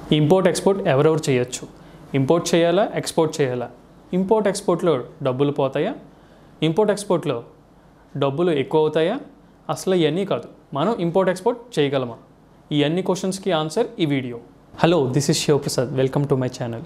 import export ఎవరెవరు చేయొచ్చు import చేయాలా ఎక్స్పోర్ట్ చేయాలా ఇంపోర్ట్ ఎక్స్పోర్ట్లో డబ్బులు పోతాయా ఇంపోర్ట్ ఎక్స్పోర్ట్లో డబ్బులు ఎక్కువ అవుతాయా అసలు ఇవన్నీ కాదు మనం ఇంపోర్ట్ ఎక్స్పోర్ట్ చేయగలమా ఈ అన్ని క్వశ్చన్స్కి ఆన్సర్ ఈ video hello this is Shivaprasad welcome to my channel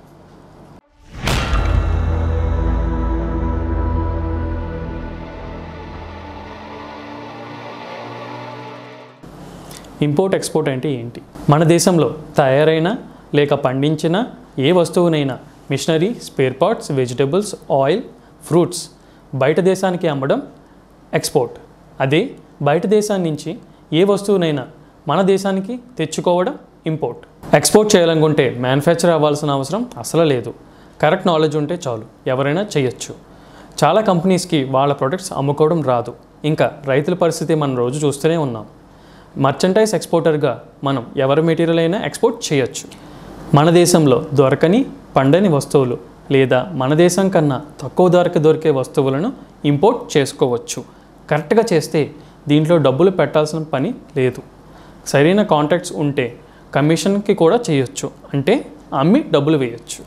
import export అంటే ఏంటి మన దేశంలో తయారైన లేక పండించిన ఏ వస్తువునైనా machinery spare parts vegetables oil fruits బయట దేశానికి అమ్మడం ఎక్స్పోర్ట్ అదే బయట దేశాన్ని నుంచి ఏ వస్తువునైనా మన దేశానికి తెచ్చుకోవడం ఇంపోర్ట్ ఎక్స్పోర్ట్ చేయాలనుకుంటే మ్యానుఫ్యాక్చర్ అవ్వాల్సిన అవసరం అసలు లేదు కరెక్ట్ నాలెడ్జ్ ఉంటే చాలు ఎవరైనా చేయొచ్చు చాలా కంపెనీస్కి వాళ్ళ ప్రొడక్ట్స్ అమ్ముకోవడం రాదు ఇంకా రైతుల పరిస్థితి మనం రోజు చూస్తూనే ఉన్నాం మర్చంటైజ్ ఎక్స్పోర్టర్గా మనం ఎవరి మెటీరియల్ అయినా ఎక్స్పోర్ట్ చేయొచ్చు మన దేశంలో దొరకని పండని వస్తువులు లేదా మన దేశం కన్నా తక్కువ ధరకు దొరికే వస్తువులను ఇంపోర్ట్ చేసుకోవచ్చు కరెక్ట్గా చేస్తే దీంట్లో డబ్బులు పెట్టాల్సిన పని లేదు సరైన కాంటాక్ట్స్ ఉంటే కమిషన్కి కూడా చేయొచ్చు అంటే అమ్మి డబ్బులు వేయొచ్చు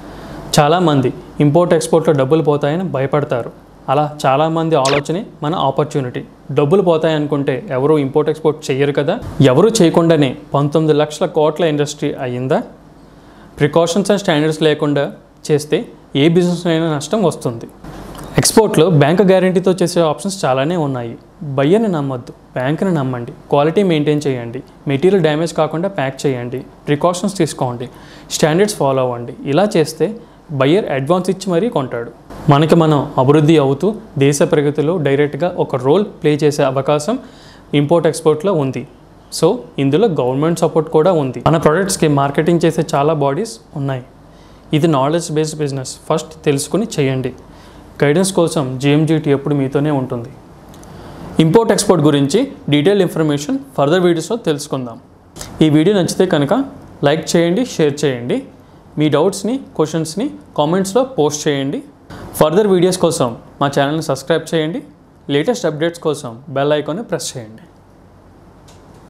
చాలామంది ఇంపోర్ట్ ఎక్స్పోర్ట్లో డబ్బులు పోతాయని భయపడతారు అలా చాలామంది ఆలోచనే మన ఆపర్చునిటీ డబ్బులు పోతాయనుకుంటే ఎవరు ఇంపోర్ట్ ఎక్స్పోర్ట్ చేయరు కదా ఎవరు చేయకుండానే పంతొమ్మిది లక్షల కోట్ల ఇండస్ట్రీ అయ్యిందా ప్రికాషన్స్ అండ్ స్టాండర్డ్స్ లేకుండా చేస్తే ఏ బిజినెస్ అయినా నష్టం వస్తుంది ఎక్స్పోర్ట్లో బ్యాంక్ గ్యారంటీతో చేసే ఆప్షన్స్ చాలానే ఉన్నాయి బయ్యని నమ్మొద్దు బ్యాంకుని నమ్మండి క్వాలిటీ మెయింటైన్ చేయండి మెటీరియల్ డ్యామేజ్ కాకుండా ప్యాక్ చేయండి ప్రికాషన్స్ తీసుకోండి స్టాండర్డ్స్ ఫాలో అవ్వండి ఇలా చేస్తే బయ్యర్ అడ్వాన్స్ ఇచ్చి మరీ కొంటాడు మనకి మనం అభివృద్ధి అవుతూ దేశ ప్రగతిలో డైరెక్ట్గా ఒక రోల్ ప్లే చేసే అవకాశం ఇంపోర్ట్ ఎక్స్పోర్ట్లో ఉంది సో ఇందులో గవర్నమెంట్ సపోర్ట్ కూడా ఉంది మన ప్రొడక్ట్స్కి మార్కెటింగ్ చేసే చాలా బాడీస్ ఉన్నాయి ఇది నాలెడ్జ్ బేస్డ్ బిజినెస్ ఫస్ట్ తెలుసుకుని చేయండి గైడెన్స్ కోసం జిఎంజిటి ఎప్పుడు మీతోనే ఉంటుంది ఇంపోర్ట్ ఎక్స్పోర్ట్ గురించి డీటెయిల్ ఇన్ఫర్మేషన్ ఫర్దర్ వీడియోస్లో తెలుసుకుందాం ఈ వీడియో నచ్చితే కనుక లైక్ చేయండి షేర్ చేయండి మీ డౌట్స్ని క్వశ్చన్స్ని కామెంట్స్లో పోస్ట్ చేయండి ఫర్దర్ వీడియోస్ కోసం మా ఛానల్ని సబ్స్క్రైబ్ చేయండి లేటెస్ట్ అప్డేట్స్ కోసం బెల్ ఐకాన్ని ప్రెస్ చేయండి